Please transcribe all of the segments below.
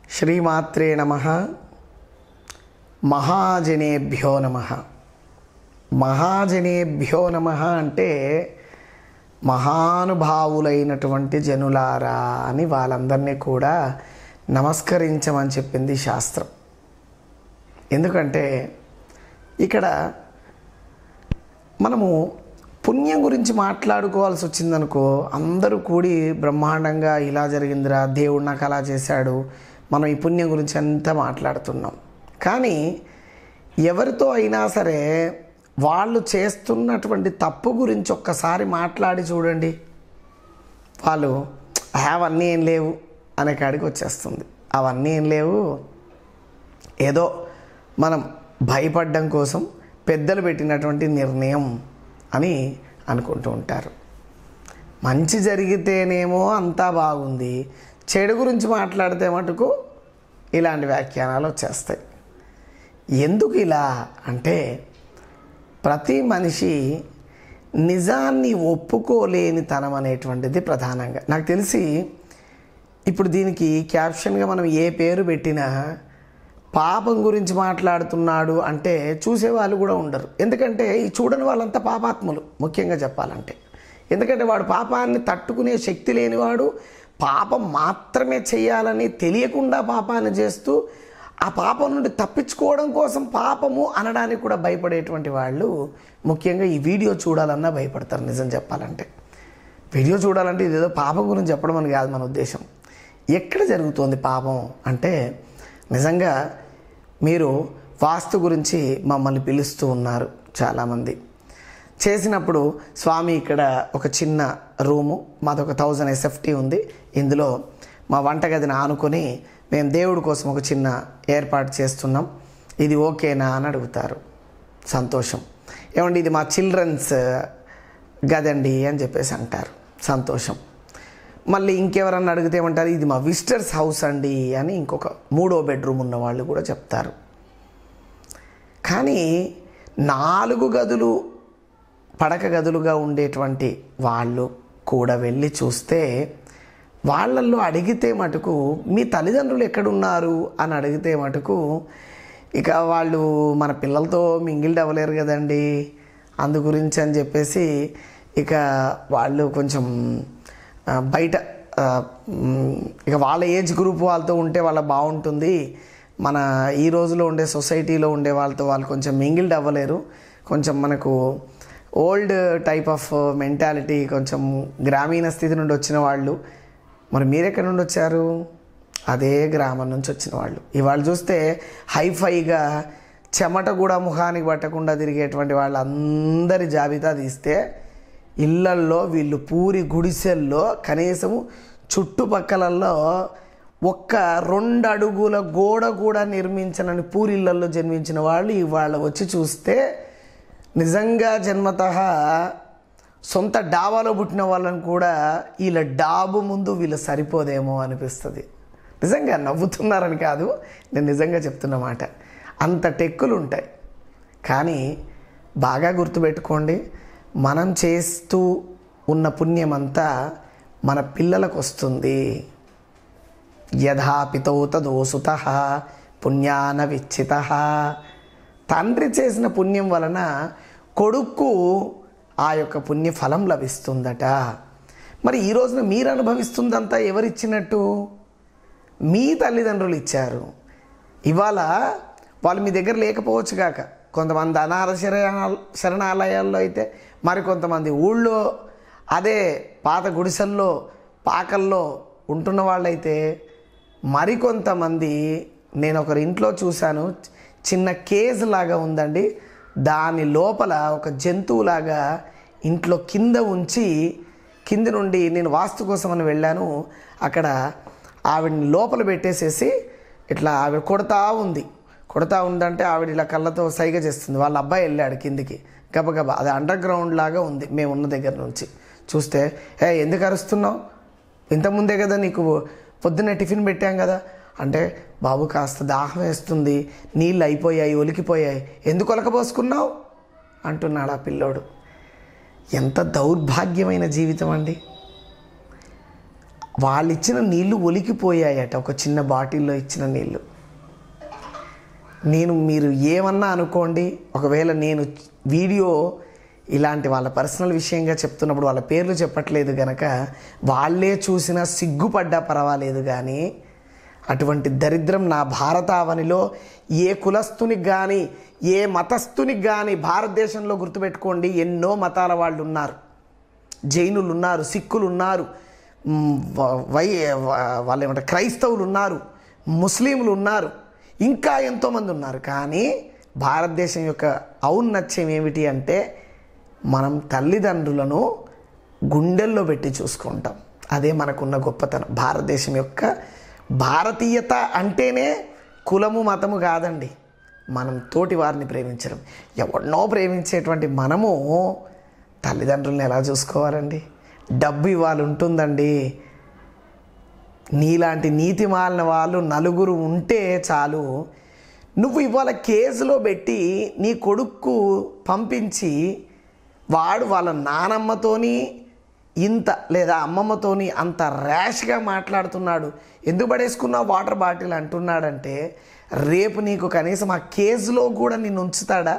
శ్రీమాత్రే నమ మహాజనేభ్యో నమ మహాజనేభ్యో నమ అంటే మహానుభావులైనటువంటి జనులారా అని వాళ్ళందరినీ కూడా నమస్కరించమని చెప్పింది శాస్త్రం ఎందుకంటే ఇక్కడ మనము పుణ్యం గురించి మాట్లాడుకోవాల్సి వచ్చిందనుకో అందరూ కూడి బ్రహ్మాండంగా ఇలా జరిగిందిరా దేవుడు నాకు అలా చేశాడు మనం ఈ పుణ్యం గురించి అంతా మాట్లాడుతున్నాం కానీ ఎవరితో అయినా సరే వాళ్ళు చేస్తున్నటువంటి తప్పు గురించి ఒక్కసారి మాట్లాడి చూడండి వాళ్ళు అవన్నీ ఏం లేవు అనే కాడికి వచ్చేస్తుంది అవన్నీ ఏం లేవు ఏదో మనం భయపడడం కోసం పెద్దలు పెట్టినటువంటి నిర్ణయం అని అనుకుంటూ ఉంటారు మంచి జరిగితేనేమో అంతా బాగుంది చెడు గురించి మాట్లాడితే మటుకు ఇలాంటి వ్యాఖ్యానాలు వచ్చేస్తాయి ఎందుకు ఇలా అంటే ప్రతి మనిషి నిజాన్ని ఒప్పుకోలేని తనం అనేటువంటిది ప్రధానంగా నాకు తెలిసి ఇప్పుడు దీనికి క్యాప్షన్గా మనం ఏ పేరు పెట్టినా పాపం గురించి మాట్లాడుతున్నాడు అంటే చూసేవాళ్ళు కూడా ఉండరు ఎందుకంటే ఈ చూడని వాళ్ళంతా పాపాత్ములు ముఖ్యంగా చెప్పాలంటే ఎందుకంటే వాడు పాపాన్ని తట్టుకునే శక్తి లేనివాడు పాపం మాత్రమే చేయాలని తెలియకుండా పాపాన్ని చేస్తూ ఆ పాపం నుండి తప్పించుకోవడం కోసం పాపము అనడానికి కూడా భయపడేటువంటి వాళ్ళు ముఖ్యంగా ఈ వీడియో చూడాలన్నా భయపడతారు నిజం చెప్పాలంటే వీడియో చూడాలంటే ఇదేదో పాపం గురించి చెప్పడం అని కాదు మన ఉద్దేశం ఎక్కడ జరుగుతోంది పాపం అంటే నిజంగా మీరు వాస్తు గురించి మమ్మల్ని పిలుస్తూ ఉన్నారు చాలామంది చేసినప్పుడు స్వామి ఇక్కడ ఒక చిన్న రూము మాది ఒక థౌజండ్ ఎస్ఎఫ్టీ ఉంది ఇందులో మా వంటగదిని ఆనుకొని మేము దేవుడి కోసం ఒక చిన్న ఏర్పాటు చేస్తున్నాం ఇది ఓకేనా అని అడుగుతారు సంతోషం ఏమండి ఇది మా చిల్డ్రన్స్ గదండి అని చెప్పేసి అంటారు సంతోషం మళ్ళీ ఇంకెవరన్నా అడిగితే ఏమంటారు ఇది మా విజిటర్స్ హౌస్ అండి అని ఇంకొక మూడో బెడ్రూమ్ ఉన్న వాళ్ళు కూడా చెప్తారు కానీ నాలుగు గదులు పడక గదులుగా ఉండేటువంటి వాళ్ళు కూడా వెళ్ళి చూస్తే వాళ్ళల్లో అడిగితే మటుకు మీ తల్లిదండ్రులు ఎక్కడున్నారు అని అడిగితే మటుకు ఇక వాళ్ళు మన పిల్లలతో మింగిల్డ్ అవ్వలేరు కదండి అందు గురించి అని చెప్పేసి ఇక వాళ్ళు కొంచెం ఆ, బయట ఆ, మ్, ఇక వాళ్ళ ఏజ్ గ్రూప్ వాళ్ళతో ఉంటే వాళ్ళ బాగుంటుంది మన ఈ రోజులో ఉండే సొసైటీలో ఉండే వాళ్ళతో వాళ్ళు కొంచెం మింగిల్డ్ అవ్వలేరు కొంచెం మనకు ఓల్డ్ టైప్ ఆఫ్ మెంటాలిటీ కొంచెం గ్రామీణ స్థితి నుండి వచ్చిన వాళ్ళు మరి మీరెక్కడి నుండి వచ్చారు అదే గ్రామం నుంచి వచ్చిన వాళ్ళు ఇవాళ చూస్తే హైఫైగా చెమట కూడా ముఖానికి పట్టకుండా తిరిగేటువంటి వాళ్ళందరి జాబితా తీస్తే ఇళ్ళల్లో వీళ్ళు పూరి గుడిసెల్లో కనీసము చుట్టుపక్కలలో ఒక్క రెండు అడుగుల గోడ కూడా నిర్మించనని పూరిళ్ళల్లో జన్మించిన వాళ్ళు ఇవాళ వచ్చి చూస్తే నిజంగా జన్మత సొంత డాబాలో పుట్టిన వాళ్ళని కూడా వీళ్ళ డాబు ముందు వీళ్ళు సరిపోదేమో అనిపిస్తుంది నిజంగా నవ్వుతున్నారని కాదు నేను నిజంగా చెప్తున్న మాట అంత టెక్కులు ఉంటాయి కానీ బాగా గుర్తుపెట్టుకోండి మనం చేస్తూ ఉన్న పుణ్యమంతా మన పిల్లలకు వస్తుంది యథాపితో తదోసుత పుణ్యాన విచ్చిత తండ్రి చేసిన పుణ్యం వలన కొడుకు ఆ యొక్క పుణ్య ఫలం లభిస్తుందట మరి ఈ రోజున మీరు అనుభవిస్తుందంతా ఎవరిచ్చినట్టు మీ తల్లిదండ్రులు ఇచ్చారు ఇవాళ వాళ్ళు మీ దగ్గర లేకపోవచ్చు కాక కొంతమంది అనాథ శరణ శరణాలయాల్లో అయితే మరి కొంతమంది ఊళ్ళో అదే పాత గుడిసెల్లో పాకల్లో ఉంటున్న వాళ్ళైతే మరికొంతమంది నేను ఒకరి ఇంట్లో చూశాను చిన్న కేజ్ లాగా ఉందండి దాని లోపల ఒక జంతువులాగా ఇంట్లో కింద ఉంచి కింద నుండి నేను వాస్తు కోసం అని వెళ్ళాను అక్కడ ఆవిడని లోపల పెట్టేసేసి ఇట్లా ఆవిడ కొడతా ఉంది కొడతా ఉందంటే ఆవిడ ఇలా కళ్ళతో సైగ చేస్తుంది వాళ్ళ అబ్బాయి వెళ్ళాడు కిందికి గబగబా అది అండర్ గ్రౌండ్ లాగా ఉంది మేము ఉన్న దగ్గర నుంచి చూస్తే ఏ ఎందుకు అరుస్తున్నావు ఇంతకుముందే కదా నీకు పొద్దున్నే టిఫిన్ పెట్టాం కదా అంటే బాబు కాస్త దాహం వేస్తుంది నీళ్ళు అయిపోయాయి ఒలికిపోయాయి ఎందుకు ఒలకబోసుకున్నావు అంటున్నాడు ఆ పిల్లోడు ఎంత దౌర్భాగ్యమైన జీవితం అండి వాళ్ళు ఇచ్చిన నీళ్లు ఒలికిపోయాయట ఒక చిన్న బాటిల్లో ఇచ్చిన నీళ్లు నేను మీరు ఏమన్నా అనుకోండి ఒకవేళ నేను వీడియో ఇలాంటి వాళ్ళ పర్సనల్ విషయంగా చెప్తున్నప్పుడు వాళ్ళ పేర్లు చెప్పట్లేదు గనక వాళ్ళే చూసినా సిగ్గుపడ్డా పర్వాలేదు కానీ అటువంటి దరిద్రం నా భారతావనిలో ఏ కులస్తునికి కానీ ఏ మతస్థునికి కానీ భారతదేశంలో గుర్తుపెట్టుకోండి ఎన్నో మతాల వాళ్ళు ఉన్నారు జైనులు ఉన్నారు సిక్కులు ఉన్నారు మ్, వ- వై వ- వాళ్ళు ఏమంటారు క్రైస్తవులు ఉన్నారు ముస్లింలు ఉన్నారు ఇంకా ఎంతోమంది ఉన్నారు కానీ భారతదేశం యొక్క ఔన్నత్యం ఏమిటి అంటే మనం తల్లిదండ్రులను గుండెల్లో పెట్టి చూసుకుంటాం అదే మనకున్న గొప్పతనం భారతదేశం యొక్క భారతీయత అంటేనే కులము మతము కాదండి మనం తోటి వారిని ప్రేమించడం ఎవరినో ప్రేమించేటువంటి మనము తల్లిదండ్రులను ఎలా చూసుకోవాలండి డబ్బు ఇవ్వాలి ఉంటుందండి నీలాంటి నీతి మాలిన వాళ్ళు నలుగురు ఉంటే చాలు నువ్వు ఇవాళ కేసులో పెట్టి నీ కొడుక్కు పంపించి వాడు వాళ్ళ నానమ్మతోని ఇంత లేదా అమ్మమ్మతోని అంత ర్యాష్గా మాట్లాడుతున్నాడు ఎందుకు పడేసుకున్నావు వాటర్ బాటిల్ అంటున్నాడంటే రేపు నీకు కనీసం ఆ కేసులో కూడా నిన్ను ఉంచుతాడా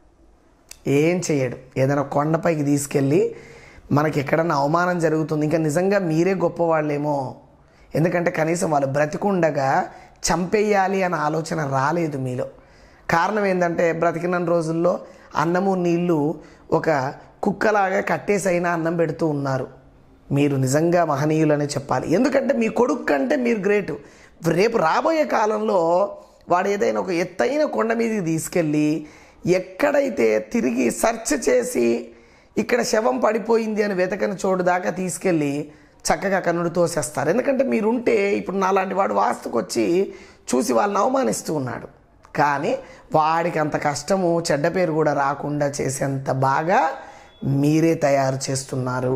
ఏం చేయడు ఏదైనా కొండపైకి తీసుకెళ్ళి మనకి ఎక్కడన్నా అవమానం జరుగుతుంది ఇంకా నిజంగా మీరే గొప్పవాళ్ళేమో ఎందుకంటే కనీసం వాళ్ళు బ్రతికుండగా చంపేయాలి అనే ఆలోచన రాలేదు మీలో కారణం ఏంటంటే బ్రతికిన రోజుల్లో అన్నము నీళ్లు ఒక కుక్కలాగా కట్టేసైనా అన్నం పెడుతూ ఉన్నారు మీరు నిజంగా మహనీయులనే చెప్పాలి ఎందుకంటే మీ కొడుకు కంటే మీరు గ్రేటు రేపు రాబోయే కాలంలో వాడు ఏదైనా ఒక ఎత్తైన కొండ మీదకి తీసుకెళ్ళి ఎక్కడైతే తిరిగి సెర్చ్ చేసి ఇక్కడ శవం పడిపోయింది అని వెతకని చోటు దాకా తీసుకెళ్ళి చక్కగా కన్నుడు తోసేస్తారు ఎందుకంటే మీరుంటే ఇప్పుడు నాలాంటి వాడు వాస్తుకు వచ్చి చూసి వాళ్ళని అవమానిస్తూ ఉన్నాడు కానీ వాడికి అంత కష్టము చెడ్డ పేరు కూడా రాకుండా చేసేంత బాగా మీరే తయారు చేస్తున్నారు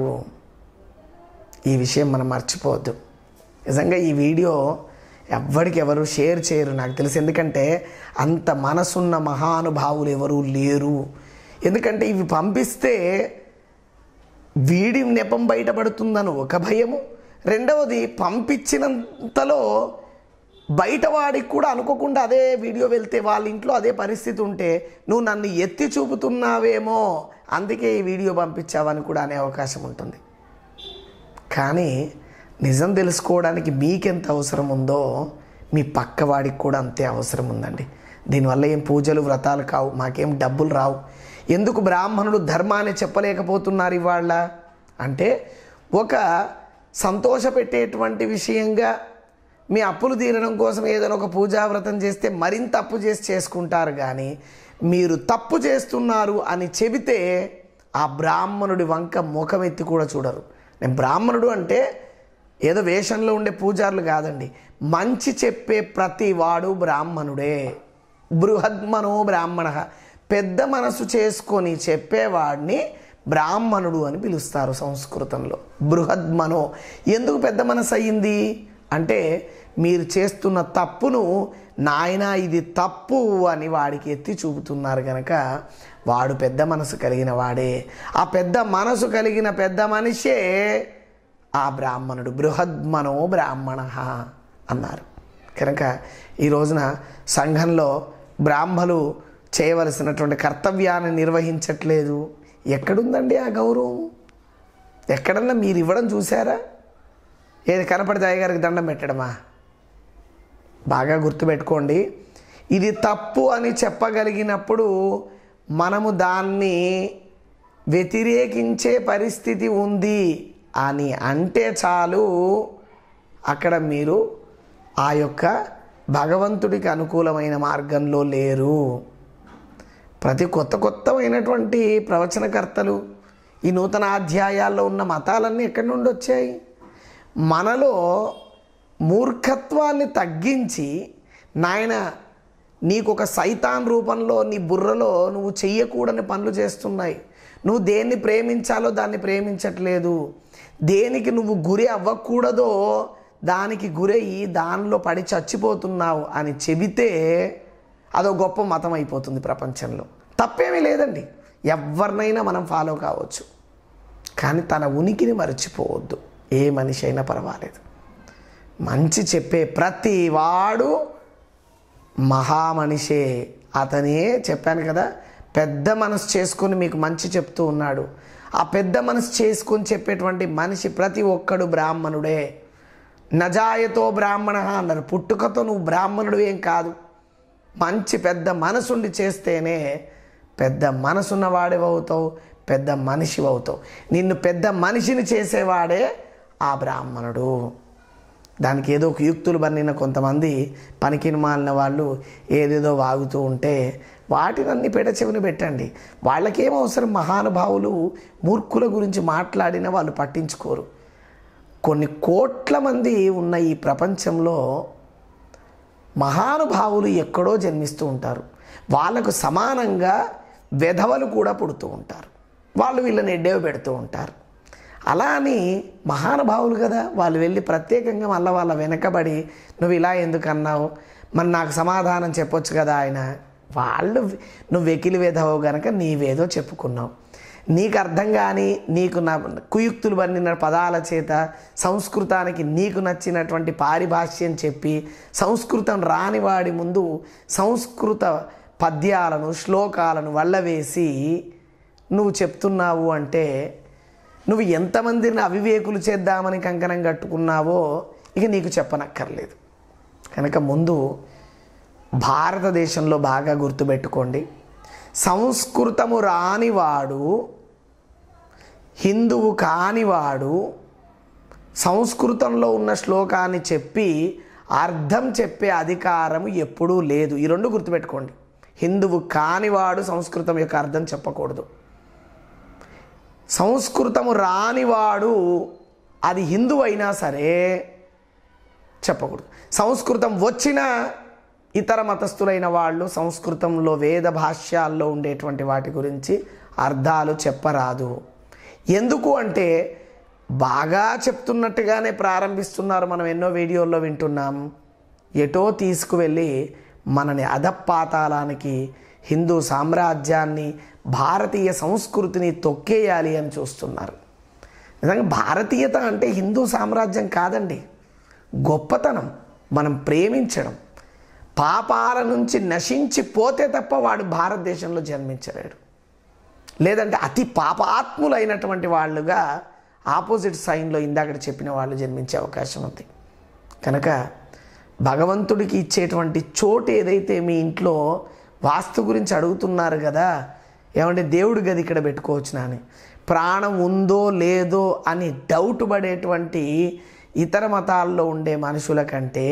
ఈ విషయం మనం మర్చిపోవద్దు నిజంగా ఈ వీడియో ఎవ్వరికి ఎవరు షేర్ చేయరు నాకు తెలుసు ఎందుకంటే అంత మనసున్న మహానుభావులు ఎవరు లేరు ఎందుకంటే ఇవి పంపిస్తే వీడి నెపం బయటపడుతుందని ఒక భయము రెండవది పంపించినంతలో బయట వాడికి కూడా అనుకోకుండా అదే వీడియో వెళ్తే వాళ్ళ ఇంట్లో అదే పరిస్థితి ఉంటే నువ్వు నన్ను ఎత్తి చూపుతున్నావేమో అందుకే ఈ వీడియో పంపించావని కూడా అనే అవకాశం ఉంటుంది కానీ నిజం తెలుసుకోవడానికి మీకెంత అవసరం ఉందో మీ పక్కవాడికి కూడా అంతే అవసరం ఉందండి దీనివల్ల ఏం పూజలు వ్రతాలు కావు మాకేం డబ్బులు రావు ఎందుకు బ్రాహ్మణుడు ధర్మాన్ని చెప్పలేకపోతున్నారు ఇవాళ అంటే ఒక సంతోషపెట్టేటువంటి విషయంగా మీ అప్పులు తీరడం కోసం ఏదైనా ఒక పూజా వ్రతం చేస్తే మరింత అప్పు చేసి చేసుకుంటారు కానీ మీరు తప్పు చేస్తున్నారు అని చెబితే ఆ బ్రాహ్మణుడి వంక ముఖం ఎత్తి కూడా చూడరు నేను బ్రాహ్మణుడు అంటే ఏదో వేషంలో ఉండే పూజారులు కాదండి మంచి చెప్పే ప్రతి వాడు బ్రాహ్మణుడే బృహద్మనో బ్రాహ్మణ పెద్ద మనసు చేసుకొని చెప్పేవాడిని బ్రాహ్మణుడు అని పిలుస్తారు సంస్కృతంలో బృహద్మనో ఎందుకు పెద్ద మనసు అయ్యింది అంటే మీరు చేస్తున్న తప్పును నాయన ఇది తప్పు అని వాడికి ఎత్తి చూపుతున్నారు కనుక వాడు పెద్ద మనసు కలిగిన వాడే ఆ పెద్ద మనసు కలిగిన పెద్ద మనిషే ఆ బ్రాహ్మణుడు బృహద్మనో బ్రాహ్మణ అన్నారు కనుక ఈ రోజున సంఘంలో బ్రాహ్మలు చేయవలసినటువంటి కర్తవ్యాన్ని నిర్వహించట్లేదు ఎక్కడుందండి ఆ గౌరవం ఎక్కడన్నా మీరు ఇవ్వడం చూసారా ఏది కనపడితే అయ్యగారికి దండం పెట్టడమా బాగా గుర్తుపెట్టుకోండి ఇది తప్పు అని చెప్పగలిగినప్పుడు మనము దాన్ని వ్యతిరేకించే పరిస్థితి ఉంది అని అంటే చాలు అక్కడ మీరు ఆ యొక్క భగవంతుడికి అనుకూలమైన మార్గంలో లేరు ప్రతి కొత్త కొత్తమైనటువంటి ప్రవచనకర్తలు ఈ నూతన అధ్యాయాల్లో ఉన్న మతాలన్నీ ఎక్కడి నుండి వచ్చాయి మనలో మూర్ఖత్వాన్ని తగ్గించి నాయన నీకు ఒక సైతాన్ రూపంలో నీ బుర్రలో నువ్వు చెయ్యకూడని పనులు చేస్తున్నాయి నువ్వు దేన్ని ప్రేమించాలో దాన్ని ప్రేమించట్లేదు దేనికి నువ్వు గురి అవ్వకూడదో దానికి గురయ్యి దానిలో పడి చచ్చిపోతున్నావు అని చెబితే అదో గొప్ప మతం అయిపోతుంది ప్రపంచంలో తప్పేమీ లేదండి ఎవరినైనా మనం ఫాలో కావచ్చు కానీ తన ఉనికిని మర్చిపోవద్దు ఏ మనిషి అయినా పర్వాలేదు మంచి చెప్పే ప్రతి వాడు మహామనిషే అతనే చెప్పాను కదా పెద్ద మనసు చేసుకొని మీకు మంచి చెప్తూ ఉన్నాడు ఆ పెద్ద మనసు చేసుకొని చెప్పేటువంటి మనిషి ప్రతి ఒక్కడు బ్రాహ్మణుడే నజాయతో బ్రాహ్మణ అన్నారు పుట్టుకతో నువ్వు బ్రాహ్మణుడు ఏం కాదు మంచి పెద్ద మనసుండి చేస్తేనే పెద్ద మనసున్న వాడివవుతావు పెద్ద మనిషి అవుతావు నిన్ను పెద్ద మనిషిని చేసేవాడే ఆ బ్రాహ్మణుడు దానికి ఏదో ఒక యుక్తులు బన్నిన కొంతమంది పనికిని మాలిన వాళ్ళు ఏదేదో వాగుతూ ఉంటే వాటినన్ని పెడ చెవిని పెట్టండి వాళ్ళకేం అవసరం మహానుభావులు మూర్ఖుల గురించి మాట్లాడిన వాళ్ళు పట్టించుకోరు కొన్ని కోట్ల మంది ఉన్న ఈ ప్రపంచంలో మహానుభావులు ఎక్కడో జన్మిస్తూ ఉంటారు వాళ్ళకు సమానంగా వెధవలు కూడా పుడుతూ ఉంటారు వాళ్ళు వీళ్ళని ఎడ్డేవి పెడుతూ ఉంటారు అలా అని మహానుభావులు కదా వాళ్ళు వెళ్ళి ప్రత్యేకంగా మళ్ళీ వాళ్ళ వెనకబడి నువ్వు ఇలా ఎందుకు అన్నావు మరి నాకు సమాధానం చెప్పొచ్చు కదా ఆయన వాళ్ళు నువ్వు వెకిలి వేధవు గనక నీవేదో చెప్పుకున్నావు నీకు అర్థం కాని నీకు నా కుయుక్తులు బండిన పదాల చేత సంస్కృతానికి నీకు నచ్చినటువంటి పారిభాష్యం చెప్పి సంస్కృతం రాని వాడి ముందు సంస్కృత పద్యాలను శ్లోకాలను వల్లవేసి నువ్వు చెప్తున్నావు అంటే నువ్వు ఎంతమందిని అవివేకులు చేద్దామని కంకణం కట్టుకున్నావో ఇక నీకు చెప్పనక్కర్లేదు కనుక ముందు భారతదేశంలో బాగా గుర్తుపెట్టుకోండి సంస్కృతము రానివాడు హిందువు కానివాడు సంస్కృతంలో ఉన్న శ్లోకాన్ని చెప్పి అర్థం చెప్పే అధికారం ఎప్పుడూ లేదు ఈ రెండు గుర్తుపెట్టుకోండి హిందువు కానివాడు సంస్కృతం యొక్క అర్థం చెప్పకూడదు సంస్కృతము రానివాడు అది హిందువు అయినా సరే చెప్పకూడదు సంస్కృతం వచ్చిన ఇతర మతస్థులైన వాళ్ళు సంస్కృతంలో వేద భాష్యాల్లో ఉండేటువంటి వాటి గురించి అర్థాలు చెప్పరాదు ఎందుకు అంటే బాగా చెప్తున్నట్టుగానే ప్రారంభిస్తున్నారు మనం ఎన్నో వీడియోల్లో వింటున్నాం ఎటో తీసుకువెళ్ళి మనని అధపాతాళానికి హిందూ సామ్రాజ్యాన్ని భారతీయ సంస్కృతిని తొక్కేయాలి అని చూస్తున్నారు నిజంగా భారతీయత అంటే హిందూ సామ్రాజ్యం కాదండి గొప్పతనం మనం ప్రేమించడం పాపాల నుంచి నశించి పోతే తప్ప వాడు భారతదేశంలో జన్మించలేడు లేదంటే అతి పాపాత్ములైనటువంటి వాళ్ళుగా ఆపోజిట్ సైన్లో ఇందాక చెప్పిన వాళ్ళు జన్మించే అవకాశం ఉంది కనుక భగవంతుడికి ఇచ్చేటువంటి చోటు ఏదైతే మీ ఇంట్లో వాస్తు గురించి అడుగుతున్నారు కదా ఏమంటే దేవుడి గది ఇక్కడ పెట్టుకోవచ్చునా అని ప్రాణం ఉందో లేదో అని డౌట్ పడేటువంటి ఇతర మతాల్లో ఉండే మనుషుల కంటే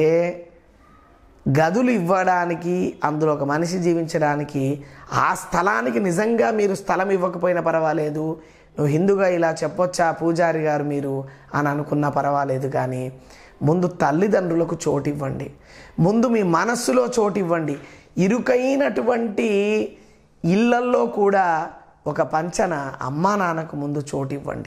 గదులు ఇవ్వడానికి అందులో ఒక మనిషి జీవించడానికి ఆ స్థలానికి నిజంగా మీరు స్థలం ఇవ్వకపోయినా పర్వాలేదు నువ్వు హిందుగా ఇలా చెప్పొచ్చా పూజారి గారు మీరు అని అనుకున్నా పర్వాలేదు కానీ ముందు తల్లిదండ్రులకు చోటు ఇవ్వండి ముందు మీ మనస్సులో చోటు ఇవ్వండి ఇరుకైనటువంటి ఇళ్ళల్లో కూడా ఒక పంచన అమ్మా నాన్నకు ముందు చోటు ఇవ్వండి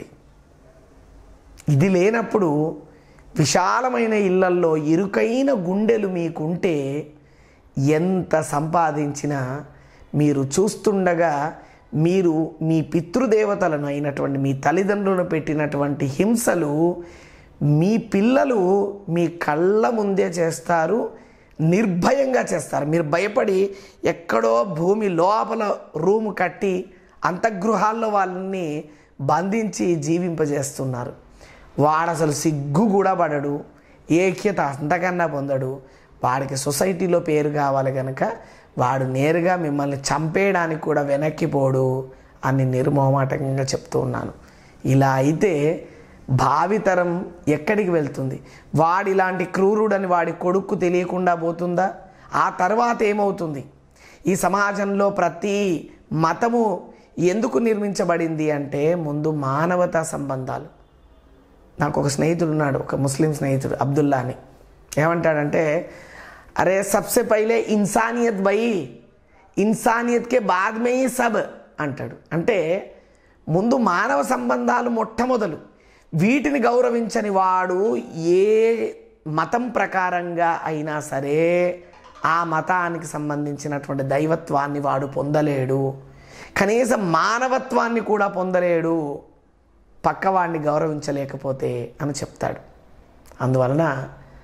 ఇది లేనప్పుడు విశాలమైన ఇళ్లల్లో ఇరుకైన గుండెలు మీకుంటే ఎంత సంపాదించినా మీరు చూస్తుండగా మీరు మీ పితృదేవతలను అయినటువంటి మీ తల్లిదండ్రులను పెట్టినటువంటి హింసలు మీ పిల్లలు మీ కళ్ళ ముందే చేస్తారు నిర్భయంగా చేస్తారు మీరు భయపడి ఎక్కడో భూమి లోపల రూము కట్టి అంతఃగృహాల్లో వాళ్ళని బంధించి జీవింపజేస్తున్నారు వాడు అసలు సిగ్గు కూడా పడడు ఏక్యత అంతకన్నా పొందడు వాడికి సొసైటీలో పేరు కావాలి కనుక వాడు నేరుగా మిమ్మల్ని చంపేయడానికి కూడా వెనక్కిపోడు అని నిర్మోమాటంగా చెప్తూ ఉన్నాను ఇలా అయితే భావితరం ఎక్కడికి వెళ్తుంది వాడు ఇలాంటి క్రూరుడని వాడి కొడుకు తెలియకుండా పోతుందా ఆ తర్వాత ఏమవుతుంది ఈ సమాజంలో ప్రతి మతము ఎందుకు నిర్మించబడింది అంటే ముందు మానవతా సంబంధాలు నాకు ఒక స్నేహితుడు ఉన్నాడు ఒక ముస్లిం స్నేహితుడు అబ్దుల్లా అని ఏమంటాడంటే అరే సబ్సే పైలే ఇన్సానియత్ బై ఇన్సానియత్కే బాద్ మే ఈ సబ్ అంటాడు అంటే ముందు మానవ సంబంధాలు మొట్టమొదలు వీటిని గౌరవించని వాడు ఏ మతం ప్రకారంగా అయినా సరే ఆ మతానికి సంబంధించినటువంటి దైవత్వాన్ని వాడు పొందలేడు కనీసం మానవత్వాన్ని కూడా పొందలేడు పక్కవాడిని గౌరవించలేకపోతే అని చెప్తాడు అందువలన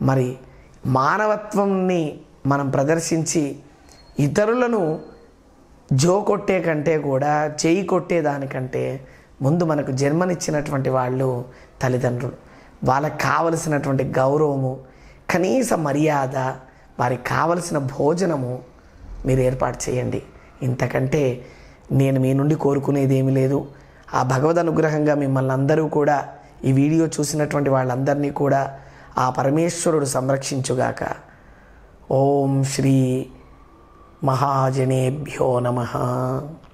మరి మానవత్వంని మనం ప్రదర్శించి ఇతరులను జో కొట్టే కంటే కూడా చేయి కొట్టే దానికంటే ముందు మనకు జన్మనిచ్చినటువంటి వాళ్ళు తల్లిదండ్రులు వాళ్ళకి కావలసినటువంటి గౌరవము కనీస మర్యాద వారికి కావలసిన భోజనము మీరు ఏర్పాటు చేయండి ఇంతకంటే నేను మీ నుండి కోరుకునేది ఏమీ లేదు ఆ భగవద్ అనుగ్రహంగా మిమ్మల్ని అందరూ కూడా ఈ వీడియో చూసినటువంటి వాళ్ళందరినీ కూడా ఆ పరమేశ్వరుడు సంరక్షించుగాక ఓం శ్రీ మహాజనేభ్యో నమ